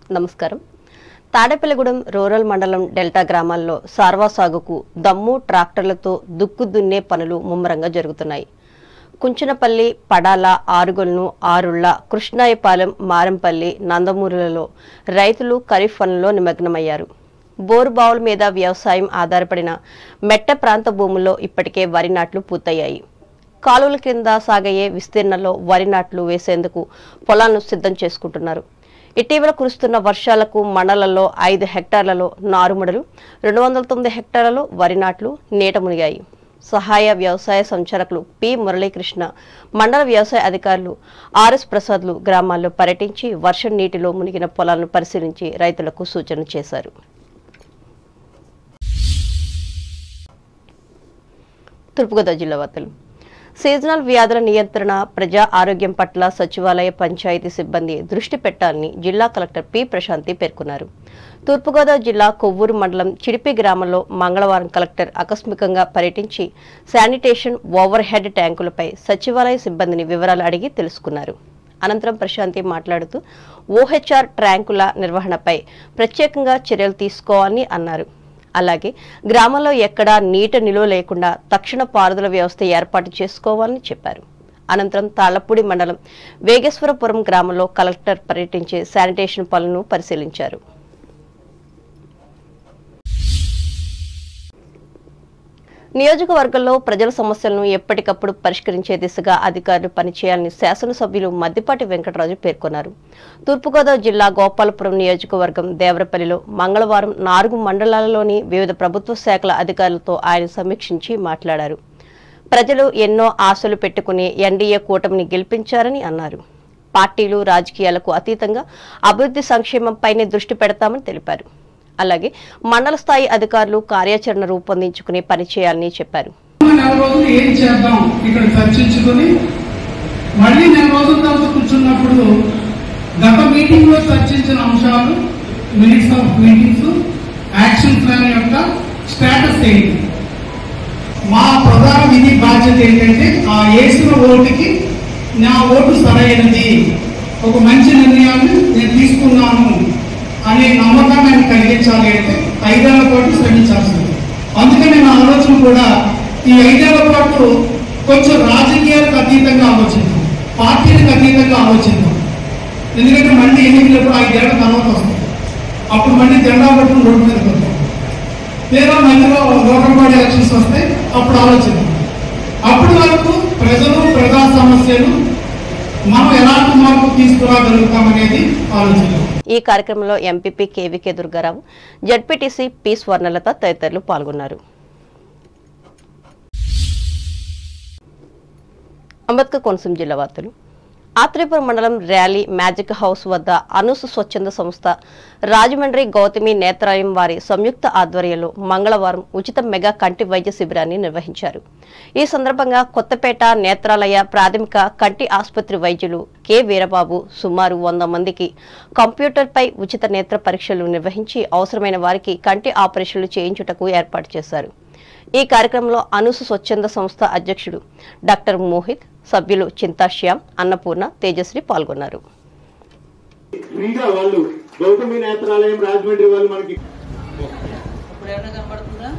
నమస్కారం తాడేపల్లిగూడెం రూరల్ మండలం డెల్టా గ్రామాల్లో సార్వా సాగుకు దమ్ము ట్రాక్టర్లతో దుక్కు దున్నే పనులు ముమ్మరంగా జరుగుతున్నాయి కుంచనపల్లి పడాల ఆరుగొల్ను ఆరుళ్ల కృష్ణాయపాలెం మారంపల్లి నందమూరులలో రైతులు ఖరీఫ్ పనుల్లో నిమగ్నమయ్యారు బోరు బావుల మీద వ్యవసాయం ఆధారపడిన మెట్ట ప్రాంత భూముల్లో ఇప్పటికే వరి నాట్లు పూర్తయ్యాయి కాలువల క్రింద సాగయ్యే విస్తీర్ణంలో వరి నాట్లు వేసేందుకు పొలాలను సిద్ధం చేసుకుంటున్నారు ఇటీవల కురుస్తున్న వర్షాలకు మండలంలో ఐదు హెక్టార్లలో నారుమడులు రెండు వందల తొమ్మిది హెక్టార్లలో వరి నాట్లు నీట మునిగాయి సహాయ వ్యవసాయ సంచాలకులు పి మురళీకృష్ణ మండల వ్యవసాయ అధికారులు ఆర్ఎస్ ప్రసాద్లు గ్రామాల్లో పర్యటించి వర్షం నీటిలో మునిగిన పొలాలను పరిశీలించి రైతులకు సూచనలు చేశారు తూర్పుగోదావరి జిల్లా వార్తలు సీజనల్ వ్యాధుల నియంత్రణ ప్రజా ఆరోగ్యం పట్ల సచివాలయ పంచాయతీ సిబ్బంది దృష్టి పెట్టాలని జిల్లా కలెక్టర్ పి ప్రశాంతి పేర్కొన్నారు తూర్పుగోదావరి జిల్లా కొవ్వూరు మండలం చిడిపి గ్రామంలో మంగళవారం కలెక్టర్ ఆకస్మికంగా పర్యటించి శానిటేషన్ ఓవర్ హెడ్ ట్యాంకులపై సచివాలయ సిబ్బందిని వివరాలు అడిగి తెలుసుకున్నారు అనంతరం ప్రశాంతి మాట్లాడుతూ ఓహెచ్ఆర్ ట్యాంకుల నిర్వహణపై ప్రత్యేకంగా చర్యలు తీసుకోవాలని అన్నారు అలాగే గ్రామంలో ఎక్కడా నీటి నిలువ లేకుండా తక్షణ పారుదల వ్యవస్థ ఏర్పాటు చేసుకోవాలని చెప్పారు అనంతరం తాళ్లపూడి మండలం వేగేశ్వరపురం గ్రామంలో కలెక్టర్ పర్యటించి శానిటేషన్ పనులను పరిశీలించారు నియోజకవర్గంలో ప్రజల సమస్యలను ఎప్పటికప్పుడు పరిష్కరించే దిశగా అధికారులు పనిచేయాలని శాసనసభ్యులు మద్దిపాటి వెంకటరాజు పేర్కొన్నారు తూర్పుగోదావరి జిల్లా గోపాలపురం నియోజకవర్గం దేవరపల్లిలో మంగళవారం నాలుగు మండలాలలోని వివిధ ప్రభుత్వ శాఖల అధికారులతో ఆయన సమీక్షించి మాట్లాడారు ప్రజలు ఎన్నో ఆశలు పెట్టుకుని ఎన్డీఏ కూటమిని గెలిపించారని అన్నారు పార్టీలు రాజకీయాలకు అతీతంగా అభివృద్ధి సంక్షేమంపైనే దృష్టి పెడతామని తెలిపారు అలాగే మండల స్థాయి అధికారులు కార్యాచరణ రూపొందించుకుని పనిచేయాలని చెప్పారు నెల రోజులు ఏం చేద్దాం ఇక్కడ చర్చించుకొని మళ్ళీ నెల రోజుల తర్వాత కూర్చున్నప్పుడు గత మీటింగ్ లో చర్చించిన అంశాలు minutes of meetings action plan యొక్క స్టేటస్ ఏంటి మా ప్రధాన విధి బాధ్యత ఏంటంటే ఆ వేసిన ఓటుకి నా ఓటు సరైనది ఒక మంచి నిర్ణయాన్ని నేను తీసుకున్నాను అనే నమ్మకాన్ని ఆయన కలిగించాలి అంటే ఐదేళ్ల పాటు శ్రమించాల్సింది అందుకని నా ఆలోచన కూడా ఈ ఐదేళ్ల పాటు కొంచెం రాజకీయాలకు అతీతంగా ఆలోచిద్దాం పార్టీలకు అతీతంగా ఆలోచిద్దాం ఎందుకంటే మళ్ళీ ఎన్నికలు ఎప్పుడు ఐదేళ్ల తర్వాత వస్తాయి అప్పుడు మళ్ళీ జెండా పట్టుకుని రోడ్డు మీదకి వస్తాం లేదా మధ్యలో లోకల్ బాడీ ఎలక్షన్స్ వస్తాయి అప్పుడు ఆలోచిద్దాం అప్పటి వరకు ప్రజలు ప్రజా సమస్యలు మనం ఎలాంటి మార్పు తీసుకురాగలుగుతామనేది ఆలోచిద్దాం ఈ కార్యక్రమంలో MPP KVK Durgarao ZPTC P Swarnalatha తదితరులు పాల్గొన్నారు అంబేద్కర్ కోనసీమ జిల్లా వార్తలు ఆత్రేపురం మండలం ర్యాలీ మ్యాజిక్ హౌస్ వద్ద అనుసు స్వచ్ఛంద సంస్థ రాజమండ్రి గౌతమి నేత్రాలయం వారి సంయుక్త ఆధ్వర్యంలో మంగళవారం ఉచిత మెగా కంటి వైద్య శిబిరాన్ని నిర్వహించారు ఈ సందర్భంగా కొత్తపేట నేత్రాలయ ప్రాథమిక కంటి ఆసుపత్రి వైద్యులు కె వీరబాబు సుమారు వంద మందికి కంప్యూటర్పై ఉచిత నేత్ర పరీక్షలు నిర్వహించి అవసరమైన వారికి కంటి ఆపరేషన్లు చేయించుటకు ఏర్పాటు చేశారు ఈ కార్యక్రమంలో అనుసు స్వచ్ఛంద సంస్థ అధ్యక్షుడు డాక్టర్ మోహిత్ సభ్యులు చింతాశ్యామ్ అన్నపూర్ణ తేజశ్రీ పాల్గొన్నారు ఫ్రీగా వాళ్ళు గౌతమి నేత్రాలయం రాజమండ్రి వాళ్ళు మనకి ఇప్పుడు ఏమైనా కనబడుతుందా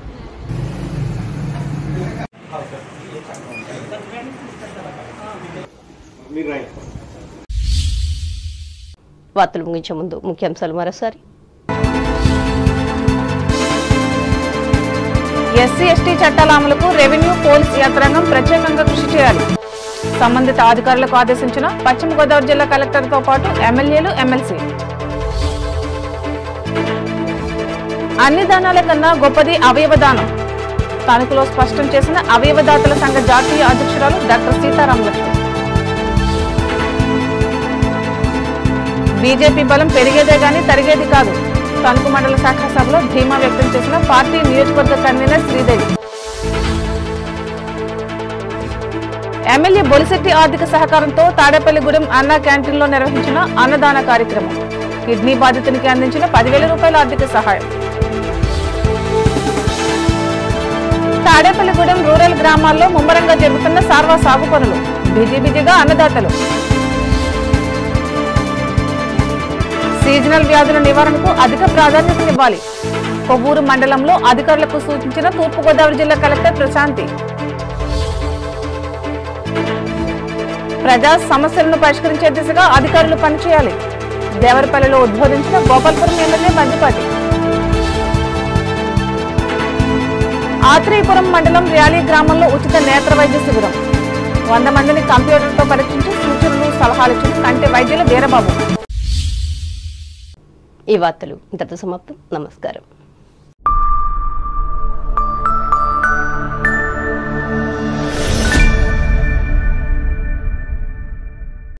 మీరు రాయండి వార్తలు ముగించే ముందు ముఖ్యాంశాలు మరోసారి ఎస్సీ ఎస్టీ చట్టాల అమలుకు రెవెన్యూ పోలీస్ యంత్రాంగం ప్రత్యేకంగా కృషి చేయాలి సంబంధిత అధికారులకు ఆదేశించిన పశ్చిమ గోదావరి జిల్లా కలెక్టర్తో పాటు ఎమ్మెల్యేలు ఎమ్మెల్సీ అన్ని దానాల కన్నా గొప్పది అవయవ దానం తణుకులో స్పష్టం చేసిన అవయవదాతల సంఘ జాతీయ అధ్యక్షురాలు డాక్టర్ సీతారాం లక్ష్మి బీజేపీ బలం పెరిగేదే గాని తరిగేది కాదు తణుకు మండల శాఖ సభలో ధీమా వ్యక్తం చేసిన పార్టీ నియోజకవర్గ కన్వీనర్ శ్రీదేవి ఎమ్మెల్యే బొలిశెట్టి ఆర్థిక సహకారంతో తాడేపల్లిగూడెం అన్నా క్యాంటీన్లో నిర్వహించిన అన్నదాన కార్యక్రమం కిడ్నీ బాధితునికి అందించిన పదివేల రూపాయల ఆర్థిక సహాయం తాడేపల్లిగూడెం రూరల్ గ్రామాల్లో ముమ్మరంగా జరుగుతున్న సార్వా సాగు పనులు బిజీ బిజీగా అన్నదాతలు సీజనల్ వ్యాధుల నివారణకు అధిక ప్రాధాన్యతనివ్వాలి కొవ్వూరు మండలంలో అధికారులకు సూచించిన తూర్పుగోదావరి జిల్లా కలెక్టర్ ప్రశాంతి ప్రజా సమస్యలను పరిష్కరించే దిశగా అధికారులు పనిచేయాలి దేవరపల్లిలో ఉద్బోధించిన గోపాల్పురం ఎమ్మెల్యే బందిపాటి ఆత్రేయపురం మండలం ర్యాలీ గ్రామంలో ఉచిత నేత్ర వైద్య శిబిరం వంద మందిని కంప్యూటర్తో పరీక్షించి సూచనలు సలహాలు ఇచ్చిన కంటి వైద్యులు వీరబాబు ఈ వార్తలు ఇంతటితో సమాప్తం నమస్కారం